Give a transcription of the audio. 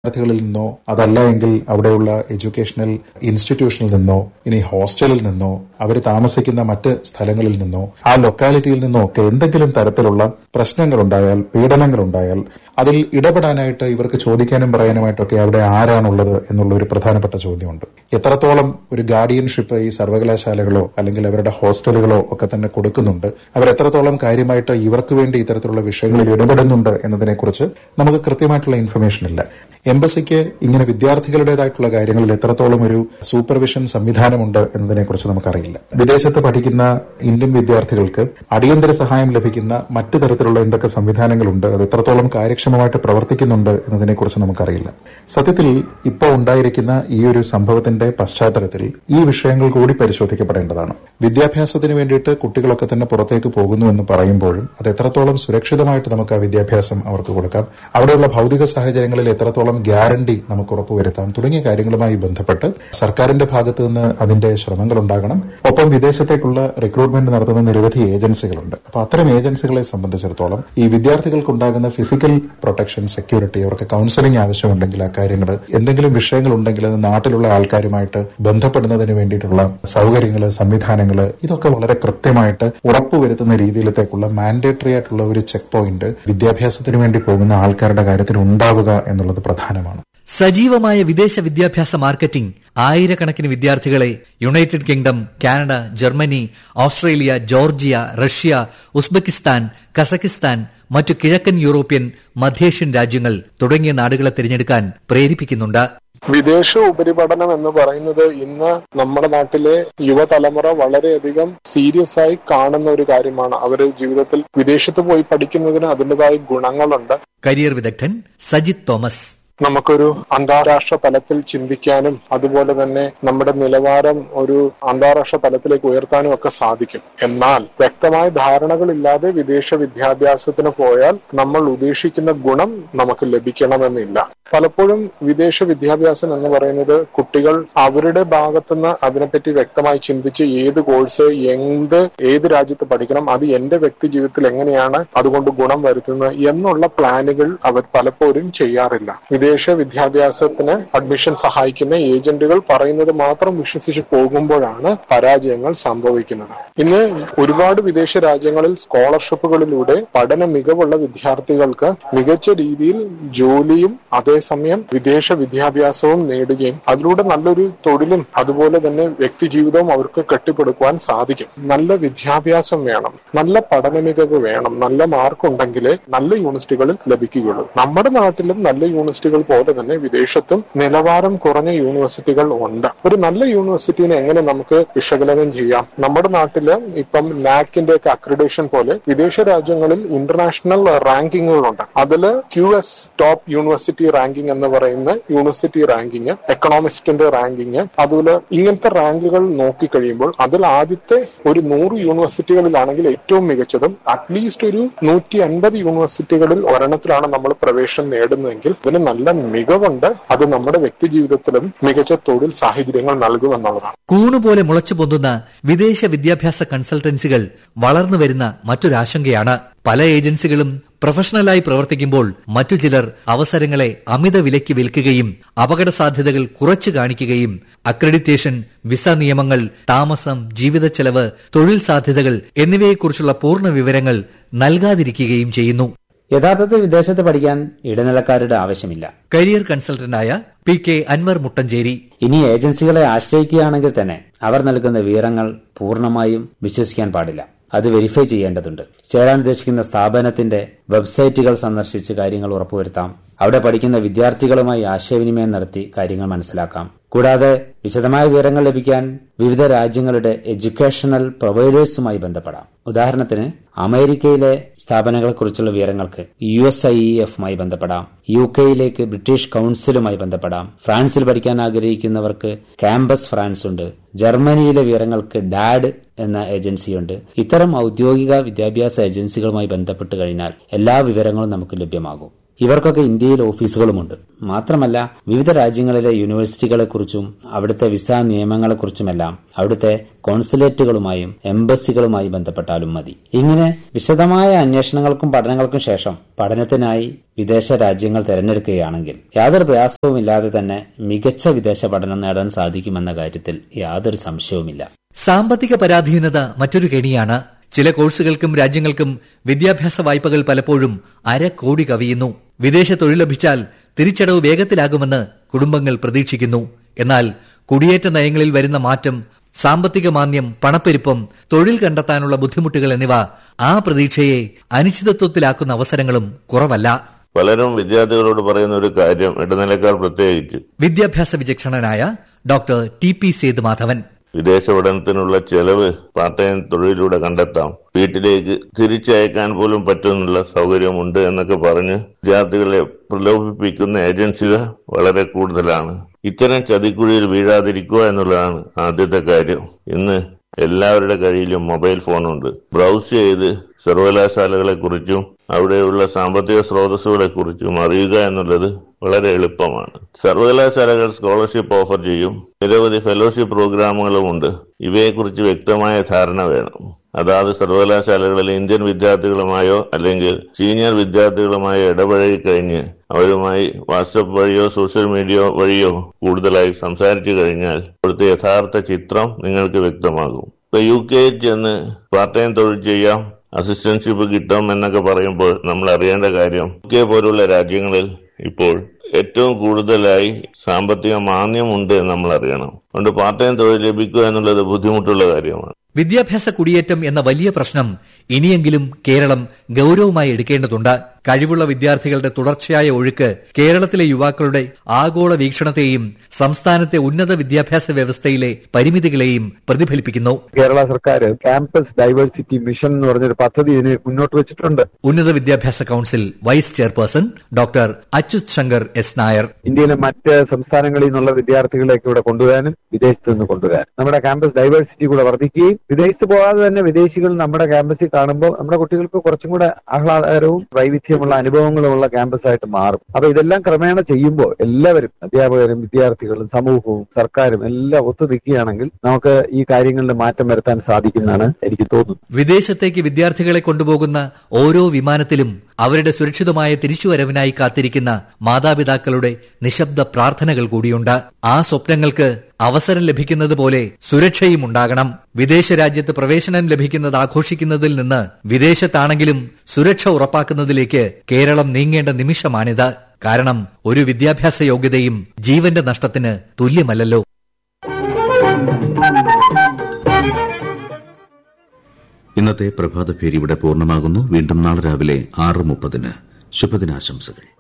വിദ്യാർത്ഥികളിൽ നിന്നോ അതല്ല എങ്കിൽ അവിടെയുള്ള എഡ്യൂക്കേഷണൽ ഇൻസ്റ്റിറ്റ്യൂഷനിൽ നിന്നോ ഇനി ഹോസ്റ്റലിൽ നിന്നോ അവർ താമസിക്കുന്ന മറ്റ് സ്ഥലങ്ങളിൽ നിന്നോ ആ ലൊക്കാലിറ്റിയിൽ നിന്നോ ഒക്കെ എന്തെങ്കിലും തരത്തിലുള്ള പ്രശ്നങ്ങളുണ്ടായാൽ പീഡനങ്ങളുണ്ടായാൽ അതിൽ ഇടപെടാനായിട്ട് ഇവർക്ക് ചോദിക്കാനും പറയാനുമായിട്ടൊക്കെ അവിടെ ആരാണുള്ളത് എന്നുള്ള ഒരു പ്രധാനപ്പെട്ട ചോദ്യമുണ്ട് എത്രത്തോളം ഒരു ഗാർഡിയൻഷിപ്പ് ഈ സർവകലാശാലകളോ അല്ലെങ്കിൽ അവരുടെ ഹോസ്റ്റലുകളോ ഒക്കെ തന്നെ കൊടുക്കുന്നുണ്ട് അവർ എത്രത്തോളം കാര്യമായിട്ട് ഇവർക്ക് വേണ്ടി ഇത്തരത്തിലുള്ള വിഷയങ്ങളിൽ ഇടപെടുന്നുണ്ട് എന്നതിനെക്കുറിച്ച് നമുക്ക് കൃത്യമായിട്ടുള്ള ഇൻഫർമേഷൻ ഇല്ല എംബസിക്ക് ഇങ്ങനെ വിദ്യാർത്ഥികളുടേതായിട്ടുള്ള കാര്യങ്ങളിൽ എത്രത്തോളം ഒരു സൂപ്പർവിഷൻ സംവിധാനമുണ്ട് എന്നതിനെക്കുറിച്ച് നമുക്കറിയില്ല വിദേശത്ത് പഠിക്കുന്ന ഇന്ത്യൻ വിദ്യാർത്ഥികൾക്ക് അടിയന്തര സഹായം ലഭിക്കുന്ന മറ്റു തരത്തിലുള്ള എന്തൊക്കെ സംവിധാനങ്ങളുണ്ട് അത് എത്രത്തോളം കാര്യക്ഷമമായിട്ട് പ്രവർത്തിക്കുന്നുണ്ട് എന്നതിനെക്കുറിച്ച് നമുക്കറിയില്ല സത്യത്തിൽ ഇപ്പോൾ ഉണ്ടായിരിക്കുന്ന ഈ ഒരു സംഭവത്തിന്റെ പശ്ചാത്തലത്തിൽ ഈ വിഷയങ്ങൾ കൂടി പരിശോധിക്കപ്പെടേണ്ടതാണ് വിദ്യാഭ്യാസത്തിന് വേണ്ടിയിട്ട് കുട്ടികളൊക്കെ തന്നെ പുറത്തേക്ക് പോകുന്നു എന്ന് പറയുമ്പോഴും അത് എത്രത്തോളം സുരക്ഷിതമായിട്ട് നമുക്ക് ആ വിദ്യാഭ്യാസം അവർക്ക് കൊടുക്കാം അവിടെയുള്ള ഭൗതിക സാഹചര്യങ്ങളിൽ എത്രത്തോളം ഗ്യാരണ്ടി നമുക്ക് ഉറപ്പുവരുത്താം തുടങ്ങിയ കാര്യങ്ങളുമായി ബന്ധപ്പെട്ട് സർക്കാരിന്റെ ഭാഗത്തു നിന്ന് അതിന്റെ ശ്രമങ്ങൾ ഉണ്ടാകണം ഒപ്പം വിദേശത്തേക്കുള്ള റിക്രൂട്ട്മെന്റ് നടത്തുന്ന നിരവധി ഏജൻസികളുണ്ട് അപ്പൊ അത്തരം ഏജൻസികളെ സംബന്ധിച്ചിടത്തോളം ഈ വിദ്യാർത്ഥികൾക്കുണ്ടാകുന്ന ഫിസിക്കൽ പ്രൊട്ടക്ഷൻ സെക്യൂരിറ്റി അവർക്ക് കൌൺസിലിംഗ് ആവശ്യമുണ്ടെങ്കിൽ ആ കാര്യങ്ങൾ എന്തെങ്കിലും വിഷയങ്ങൾ ഉണ്ടെങ്കിൽ അത് നാട്ടിലുള്ള ആൾക്കാരുമായിട്ട് ബന്ധപ്പെടുന്നതിന് വേണ്ടിയിട്ടുള്ള സൗകര്യങ്ങൾ സംവിധാനങ്ങൾ ഇതൊക്കെ വളരെ കൃത്യമായിട്ട് ഉറപ്പുവരുത്തുന്ന രീതിയിലത്തേക്കുള്ള മാൻഡേറ്ററി ആയിട്ടുള്ള ഒരു ചെക്ക് പോയിന്റ് വിദ്യാഭ്യാസത്തിന് വേണ്ടി പോകുന്ന ആൾക്കാരുടെ കാര്യത്തിൽ ഉണ്ടാവുക എന്നുള്ളത് പ്രധാനമാണ് സജീവമായ വിദേശ വിദ്യാഭ്യാസ മാർക്കറ്റിംഗ് ആയിരക്കണക്കിന് വിദ്യാർത്ഥികളെ United Kingdom Canada Germany Australia Georgia Russia Uzbekistan Kazakhstan മറ്റു കിഴക്കൻ യൂറോപ്യൻ മധ്യേഷ്യൻ രാജ്യങ്ങൾ തുടങ്ങിയ നാടുകളെ തിരഞ്ഞെടുക്കാൻ പ്രേരിപ്പിക്കുന്നുണ്ട് വിദേശ ഉപരിപഠനം എന്ന് പറയുന്നത് ഇന്ന് നമ്മുടെ നാട്ടിലെ യുവതലമുറ വളരെയധികം സീരിയസ് ആയി കാണുന്ന ഒരു കാര്യമാണ് അവര് ജീവിതത്തിൽ വിദേശത്ത് പോയി പഠിക്കുന്നതിന് അതിൻ്റെതായ ഗുണങ്ങളുണ്ട് കരിയർ വിദഗ്ധൻ സജിത് തോമസ് നമുക്കൊരു അന്താരാഷ്ട്ര തലത്തിൽ ചിന്തിക്കാനും അതുപോലെ തന്നെ നമ്മുടെ നിലവാരം ഒരു അന്താരാഷ്ട്ര തലത്തിലേക്ക് ഉയർത്താനും ഒക്കെ സാധിക്കും എന്നാൽ വ്യക്തമായ ധാരണകളില്ലാതെ വിദേശ വിദ്യാഭ്യാസത്തിന് പോയാൽ നമ്മൾ ഉദ്ദേശിക്കുന്ന ഗുണം നമുക്ക് ലഭിക്കണമെന്നില്ല പലപ്പോഴും വിദേശ വിദ്യാഭ്യാസം എന്ന് പറയുന്നത് കുട്ടികൾ അവരുടെ ഭാഗത്തുനിന്ന് അതിനെപ്പറ്റി വ്യക്തമായി ചിന്തിച്ച് ഏത് കോഴ്സ് എന്ത് ഏത് രാജ്യത്ത് പഠിക്കണം അത് എന്റെ വ്യക്തി ജീവിതത്തിൽ എങ്ങനെയാണ് അതുകൊണ്ട് ഗുണം വരുത്തുന്നത് എന്നുള്ള പ്ലാനുകൾ അവർ പലപ്പോഴും ചെയ്യാറില്ല വിദേശ വിദ്യാഭ്യാസത്തിന് അഡ്മിഷൻ സഹായിക്കുന്ന ഏജന്റുകൾ പറയുന്നത് മാത്രം വിശ്വസിച്ച് പോകുമ്പോഴാണ് പരാജയങ്ങൾ സംഭവിക്കുന്നത് ഇന്ന് ഒരുപാട് വിദേശ രാജ്യങ്ങളിൽ സ്കോളർഷിപ്പുകളിലൂടെ പഠന മികവുള്ള വിദ്യാർത്ഥികൾക്ക് മികച്ച രീതിയിൽ ജോലിയും അതേസമയം വിദേശ വിദ്യാഭ്യാസവും നേടുകയും അതിലൂടെ നല്ലൊരു തൊഴിലും അതുപോലെ തന്നെ വ്യക്തി ജീവിതവും അവർക്ക് കെട്ടിപ്പടുക്കുവാൻ സാധിക്കും നല്ല വിദ്യാഭ്യാസം വേണം നല്ല പഠന മികവ് വേണം നല്ല മാർക്ക് ഉണ്ടെങ്കിലേ നല്ല യൂണിവേഴ്സിറ്റികളിൽ ലഭിക്കുകയുള്ളൂ നമ്മുടെ നാട്ടിലും നല്ല യൂണിവേഴ്സിറ്റികൾ പോലെ തന്നെ വിദേശത്തും നിലവാരം കുറഞ്ഞ യൂണിവേഴ്സിറ്റികൾ ഉണ്ട് ഒരു നല്ല യൂണിവേഴ്സിറ്റിനെ എങ്ങനെ നമുക്ക് വിശകലനം ചെയ്യാം നമ്മുടെ നാട്ടില് ഇപ്പം നാക്കിന്റെ ഒക്കെ അക്രഡേഷൻ പോലെ വിദേശ രാജ്യങ്ങളിൽ ഇന്റർനാഷണൽ റാങ്കിങ്ങുകളുണ്ട് അതില് Q S top university ranking എന്ന് പറയുന്ന യൂണിവേഴ്സിറ്റി റാങ്കിങ് എക്കണോമിസ്റ്റിന്റെ റാങ്കിങ് അതുപോലെ ഇങ്ങനത്തെ റാങ്കുകൾ നോക്കിക്കഴിയുമ്പോൾ അതിൽ ആദ്യത്തെ ഒരു നൂറ് യൂണിവേഴ്സിറ്റികളിലാണെങ്കിൽ ഏറ്റവും മികച്ചതും അറ്റ്ലീസ്റ്റ് ഒരു നൂറ്റി അൻപത് യൂണിവേഴ്സിറ്റികളിൽ ഒരെണ്ണത്തിലാണ് നമ്മൾ പ്രവേശനം നേടുന്നതെങ്കിൽ ഇതിന് നല്ല മികവുണ്ട് അത് നമ്മുടെ വ്യക്തി ജീവിതത്തിലും മികച്ച തൊഴിൽ സാഹചര്യങ്ങൾ നൽകുമെന്നുള്ളതാണ് കൂണുപോലെ മുളച്ചു പൊന്തുന്ന വിദേശ വിദ്യാഭ്യാസ കൺസൾട്ടൻസികൾ വളർന്നു വരുന്ന മറ്റൊരാശങ്കയാണ് പല ഏജൻസികളും പ്രൊഫഷണലായി പ്രവർത്തിക്കുമ്പോൾ മറ്റു ചിലർ അവസരങ്ങളെ അമിത വിലയ്ക്ക് വിൽക്കുകയും അപകട സാധ്യതകൾ കുറച്ചു കാണിക്കുകയും അക്രഡിറ്റേഷൻ വിസ നിയമങ്ങൾ താമസം ജീവിത ചെലവ് തൊഴിൽ സാധ്യതകൾ എന്നിവയെക്കുറിച്ചുള്ള പൂർണ്ണ വിവരങ്ങൾ നൽകാതിരിക്കുകയും ചെയ്യുന്നു യഥാർത്ഥത്തിൽ വിദേശത്ത് പഠിക്കാൻ ഇടനിലക്കാരുടെ ആവശ്യമില്ല കരിയർ കൺസൾട്ടന്റായ പി കെ അൻവർ മുട്ടഞ്ചേരി ഇനി ഏജൻസികളെ ആശ്രയിക്കുകയാണെങ്കിൽ തന്നെ അവർ നൽകുന്ന വിവരങ്ങൾ പൂർണ്ണമായും വിശ്വസിക്കാൻ പാടില്ല അത് വെരിഫൈ ചെയ്യേണ്ടതുണ്ട് ചേരാൻ ഉദ്ദേശിക്കുന്ന സ്ഥാപനത്തിന്റെ വെബ്സൈറ്റുകൾ സന്ദർശിച്ച് കാര്യങ്ങൾ ഉറപ്പുവരുത്താം അവിടെ പഠിക്കുന്ന വിദ്യാർത്ഥികളുമായി ആശയവിനിമയം നടത്തി കാര്യങ്ങൾ മനസ്സിലാക്കാം കൂടാതെ വിശദമായ വിവരങ്ങൾ ലഭിക്കാൻ വിവിധ രാജ്യങ്ങളുടെ എഡ്യൂക്കേഷണൽ പ്രൊവൈഡേഴ്സുമായി ബന്ധപ്പെടാം ഉദാഹരണത്തിന് അമേരിക്കയിലെ സ്ഥാപനങ്ങളെക്കുറിച്ചുള്ള വിവരങ്ങൾക്ക് യു എസ് ഐ ഇ എഫുമായി ബന്ധപ്പെടാം യു കെയിലേക്ക് ബ്രിട്ടീഷ് കൌൺസിലുമായി ബന്ധപ്പെടാം ഫ്രാൻസിൽ പഠിക്കാൻ ആഗ്രഹിക്കുന്നവർക്ക് ക്യാമ്പസ് ഫ്രാൻസ് ഉണ്ട് ജർമ്മനിയിലെ വിവരങ്ങൾക്ക് ഡാഡ് എന്ന ഏജൻസിയുണ്ട് ഇത്തരം ഔദ്യോഗിക വിദ്യാഭ്യാസ ഏജൻസികളുമായി ബന്ധപ്പെട്ട് കഴിഞ്ഞാൽ എല്ലാ വിവരങ്ങളും നമുക്ക് ലഭ്യമാകും ഇവർക്കൊക്കെ ഇന്ത്യയിൽ ഓഫീസുകളുമുണ്ട് മാത്രമല്ല വിവിധ രാജ്യങ്ങളിലെ യൂണിവേഴ്സിറ്റികളെക്കുറിച്ചും അവിടുത്തെ വിസ നിയമങ്ങളെക്കുറിച്ചുമെല്ലാം അവിടുത്തെ കോൺസുലേറ്റുകളുമായും എംബസികളുമായി ബന്ധപ്പെട്ടാലും മതി ഇങ്ങനെ വിശദമായ അന്വേഷണങ്ങൾക്കും പഠനങ്ങൾക്കും ശേഷം പഠനത്തിനായി വിദേശ രാജ്യങ്ങൾ തിരഞ്ഞെടുക്കുകയാണെങ്കിൽ യാതൊരു പ്രയാസവുമില്ലാതെ തന്നെ മികച്ച വിദേശ പഠനം നേടാൻ സാധിക്കുമെന്ന കാര്യത്തിൽ യാതൊരു സംശയവുമില്ല സാമ്പത്തിക പരാധീനത മറ്റൊരു കെണിയാണ് ചില കോഴ്സുകൾക്കും രാജ്യങ്ങൾക്കും വിദ്യാഭ്യാസ വായ്പകൾ പലപ്പോഴും അര കോടി കവിയുന്നു വിദേശ തൊഴിൽ ലഭിച്ചാൽ തിരിച്ചടവ് വേഗത്തിലാകുമെന്ന് കുടുംബങ്ങൾ പ്രതീക്ഷിക്കുന്നു എന്നാൽ കുടിയേറ്റ നയങ്ങളിൽ വരുന്ന മാറ്റം സാമ്പത്തിക മാന്ദ്യം പണപ്പെരുപ്പം തൊഴിൽ കണ്ടെത്താനുള്ള ബുദ്ധിമുട്ടുകൾ എന്നിവ ആ പ്രതീക്ഷയെ അനിശ്ചിതത്വത്തിലാക്കുന്ന അവസരങ്ങളും കുറവല്ല പലരും വിദ്യാർത്ഥികളോട് പറയുന്ന ഒരു കാര്യം ഇടനിലക്കാർ പ്രത്യേകിച്ച് വിദ്യാഭ്യാസ വിചക്ഷണനായ ഡോക്ടർ ടി പി സേതുമാധവൻ വിദേശ പഠനത്തിനുള്ള ചെലവ് പാർട്ട് ടൈം തൊഴിലിലൂടെ കണ്ടെത്താം വീട്ടിലേക്ക് തിരിച്ചയക്കാൻ പോലും പറ്റുന്നുള്ള സൗകര്യമുണ്ട് എന്നൊക്കെ പറഞ്ഞ് വിദ്യാർത്ഥികളെ പ്രലോഭിപ്പിക്കുന്ന ഏജൻസികൾ വളരെ കൂടുതലാണ് ഇത്തരം ചതിക്കുഴിയിൽ വീഴാതിരിക്കുക എന്നുള്ളതാണ് ആദ്യത്തെ കാര്യം ഇന്ന് എല്ലാവരുടെ കയ്യിലും മൊബൈൽ ഫോണുണ്ട് ബ്രൗസ് ചെയ്ത് സർവകലാശാലകളെ കുറിച്ചും അവിടെയുള്ള സാമ്പത്തിക സ്രോതസ്സുകളെ കുറിച്ചും അറിയുക എന്നുള്ളത് വളരെ എളുപ്പമാണ് സർവകലാശാലകൾ സ്കോളർഷിപ്പ് ഓഫർ ചെയ്യും നിരവധി ഫെലോഷിപ്പ് പ്രോഗ്രാമുകളുമുണ്ട് ഇവയെക്കുറിച്ച് വ്യക്തമായ ധാരണ വേണം അതാത് സർവകലാശാലകളിലെ ഇന്ത്യൻ വിദ്യാർത്ഥികളുമായോ അല്ലെങ്കിൽ സീനിയർ വിദ്യാർത്ഥികളുമായോ ഇടപഴകി കഴിഞ്ഞ് അവരുമായി വാട്സപ്പ് വഴിയോ സോഷ്യൽ മീഡിയ വഴിയോ കൂടുതലായി സംസാരിച്ചു കഴിഞ്ഞാൽ അവിടുത്തെ യഥാർത്ഥ ചിത്രം നിങ്ങൾക്ക് വ്യക്തമാകും ഇപ്പൊ യു കെയിൽ ചെന്ന് പാർട്ട് ടൈം തൊഴിൽ ചെയ്യാം അസിസ്റ്റൻഷിപ്പ് കിട്ടും എന്നൊക്കെ പറയുമ്പോൾ നമ്മൾ അറിയേണ്ട കാര്യം യു കെ പോലുള്ള രാജ്യങ്ങളിൽ ഇപ്പോൾ ഏറ്റവും കൂടുതലായി സാമ്പത്തിക മാന്യമുണ്ട് എന്ന് നമ്മൾ അറിയണം അതുകൊണ്ട് പാർട്ട് ടൈം തൊഴിൽ ലഭിക്കുക എന്നുള്ളത് ബുദ്ധിമുട്ടുള്ള കാര്യമാണ് വിദ്യാഭ്യാസ കുടിയേറ്റം എന്ന വലിയ പ്രശ്നം ഇനിയെങ്കിലും കേരളം ഗൌരവമായി എടുക്കേണ്ടതുണ്ട് കഴിവുള്ള വിദ്യാർത്ഥികളുടെ തുടർച്ചയായ ഒഴുക്ക് കേരളത്തിലെ യുവാക്കളുടെ ആഗോള വീക്ഷണത്തെയും സംസ്ഥാനത്തെ ഉന്നത വിദ്യാഭ്യാസ വ്യവസ്ഥയിലെ പരിമിതികളെയും പ്രതിഫലിപ്പിക്കുന്നു കേരള സർക്കാർ ക്യാമ്പസ് ഡൈവേഴ്സിറ്റി മിഷൻ എന്ന് പറഞ്ഞൊരു പദ്ധതി ഇതിന് മുന്നോട്ട് വെച്ചിട്ടുണ്ട് ഉന്നത വിദ്യാഭ്യാസ council vice chairperson doctor Achyut Shankar S Nair ഇന്ത്യയിലെ മറ്റ് സംസ്ഥാനങ്ങളിൽ നിന്നുള്ള വിദ്യാർത്ഥികളെയൊക്കെ ഇവിടെ കൊണ്ടുവരാനും വിദേശത്ത് നിന്ന് കൊണ്ടുവരാനും നമ്മുടെ ക്യാമ്പസ് ഡൈവേഴ്സിറ്റി കൂടെ വർദ്ധിക്കുകയും വിദേശത്ത് പോകാതെ തന്നെ വിദേശികൾ നമ്മുടെ ക്യാമ്പസിൽ കാണുമ്പോൾ നമ്മുടെ കുട്ടികൾക്ക് കുറച്ചും കൂടെ ആഹ്ലാദകരവും വൈവിധ്യമുള്ള അനുഭവങ്ങളുമുള്ള ക്യാമ്പസ് ആയിട്ട് മാറും അപ്പൊ ഇതെല്ലാം ക്രമേണ ചെയ്യുമ്പോൾ എല്ലാവരും അധ്യാപകരും വിദ്യാർത്ഥികളും സമൂഹവും സർക്കാരും എല്ലാം ഒത്തുനിൽക്കുകയാണെങ്കിൽ നമുക്ക് ഈ കാര്യങ്ങളിൽ മാറ്റം വരുത്താൻ സാധിക്കുന്നതാണ് എനിക്ക് തോന്നുന്നത് വിദേശത്തേക്ക് വിദ്യാർത്ഥികളെ കൊണ്ടുപോകുന്ന ഓരോ വിമാനത്തിലും അവരുടെ സുരക്ഷിതമായ തിരിച്ചുവരവിനായി കാത്തിരിക്കുന്ന മാതാപിതാക്കളുടെ നിശബ്ദ പ്രാർത്ഥനകൾ കൂടിയുണ്ട് ആ സ്വപ്നങ്ങൾക്ക് അവസരം ലഭിക്കുന്നത് പോലെ സുരക്ഷയും ഉണ്ടാകണം വിദേശ രാജ്യത്ത് പ്രവേശനം ലഭിക്കുന്നത് ആഘോഷിക്കുന്നതിൽ നിന്ന് വിദേശത്താണെങ്കിലും സുരക്ഷ ഉറപ്പാക്കുന്നതിലേക്ക് കേരളം നീങ്ങേണ്ട നിമിഷമാണിത് കാരണം ഒരു വിദ്യാഭ്യാസ യോഗ്യതയും ജീവന്റെ നഷ്ടത്തിന് തുല്യമല്ലല്ലോ ഇന്നത്തെ പ്രഭാതഭേരി ഇവിടെ പൂർണ്ണമാകുന്നു വീണ്ടും നാളെ രാവിലെ ആറ് മുപ്പതിന് ശുഭദിനാശംസകൾ